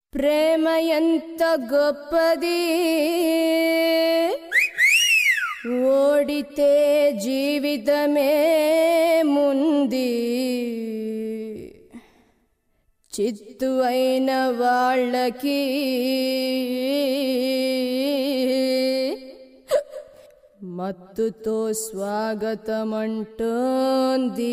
ప్రేమ ఎంత గొప్పది ఓడితే జీవితమే ముంది చిత్తు అయిన వాళ్ళకి మత్తుతో స్వాగతమంటోంది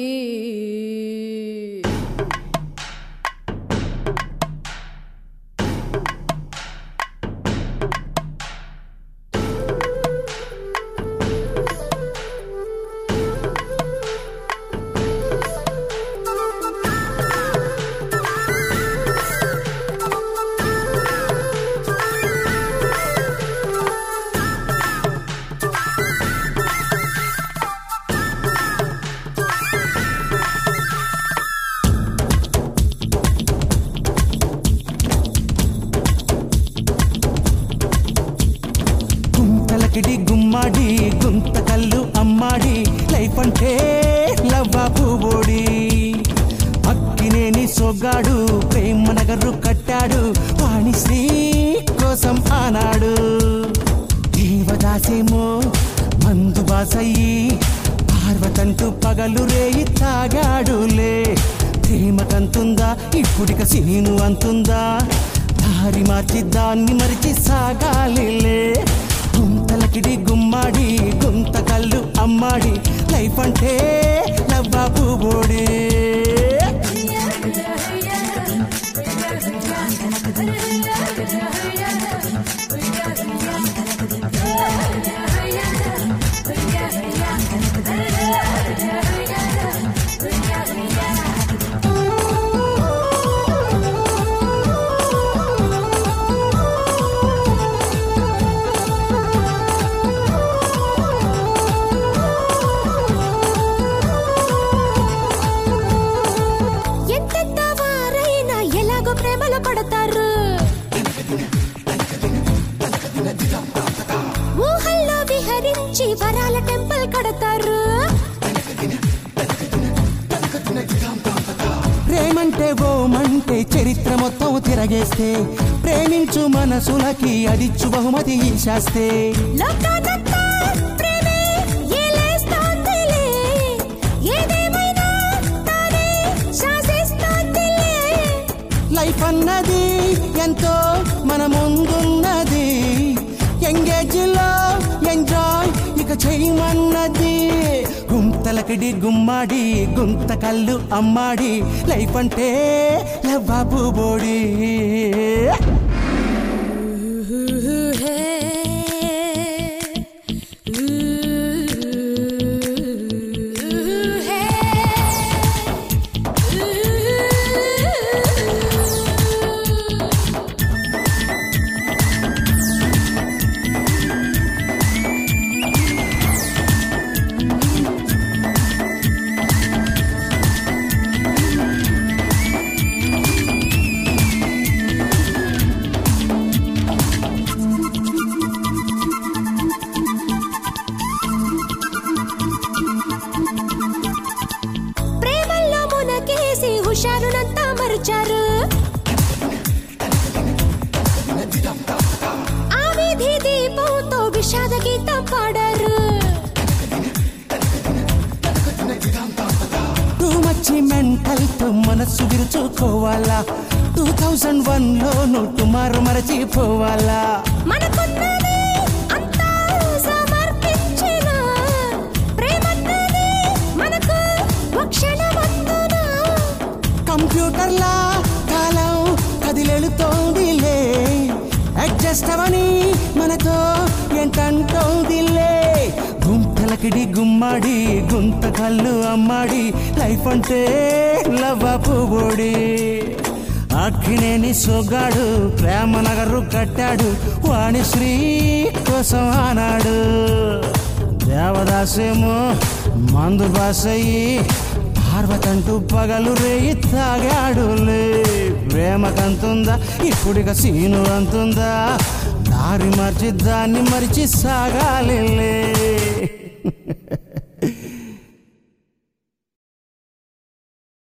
గుంతలకిడి గుమ్మాడి గుంత కల్లు అమ్మాడి లైఫ్ అంటే లవ్వాపు ఓడి అక్కినేని సొగ్గాడు ప్రేమ నగరు కట్టాడు వాణి శ్రీ కోసం ఆనాడు దేవదాసేమో మందు బాసయ్యి పార్వతంటూ పగలు రేయి తాగాడులే ప్రేమకంతుందా ఇప్పుడిక సీను అంతుందా దారి మార్చి దాన్ని మరిచి సాగాలిలే గుంతలకిడి గుమ్మాడి గుంత కళ్ళు అమ్మాడి లైఫ్ అంటే నవ్వాపు బోడే ఎంతెంత వారైనా ఎలాగో ప్రేమలో పడతారు ఊహల్లో విహరించి వరాల టెంపుల్ కడతారు ప్రేమంటే ఓమంటే చరిత్ర మొత్తం తిరగేస్తే ప్రేమించు మనసులకి అదిచ్చు బహుమతి శాస్తే లోకానంతా ప్రేమే ఏలేస్తోందిలే. ఏదేమైనా తానే శాసిస్తోందిలే. లైఫ్ అన్నది ఎంతో మన ముందున్నది ఎంగేజ్ లో ఎంజాయ్ ఇక చేయమన్నది గుంతలకిడి గుమ్మాడి గుంత కళ్ళు అమ్మాడి లైఫ్ అంటే లవ్వాబు బోడి ప్రేమల్లో మునకేసి హుషారునంతా మరిచారు ఆ వీధి దీపంతో విషాద గీతం పాడారు టూ మచ్చి మెంటల్ తో మనస్సు విరుచుకోవాలా టూ థౌజండ్ వన్ లో టుమారో మరచిపోవాలా మనకున్నది అంతా సమర్పించిన ప్రేమన్నది మనకు ఒక క్షణమందున కంప్యూటర్లా కాలం కదిలెళుతోందిలే అడ్జస్ట్ అవని మనతో ఏంటంటోందిలే గుంతలకిడి గుమ్మాడి గుంత కళ్ళు అమ్మాడి లైఫ్ అంటే లవ్వపు బోడి అక్కినేని సొగ్గాడు ప్రేమ నగరు కట్టాడు వాణి శ్రీ కోసం ఆనాడు దేవదాసేమో మందు బాసయ్యి పార్వతంటూ పగలు రేయి తాగాడులే ప్రేమకంతుందా ఇప్పుడిక సీను అంతుందా దారి మార్చి దాన్ని మరిచి సాగాలిలే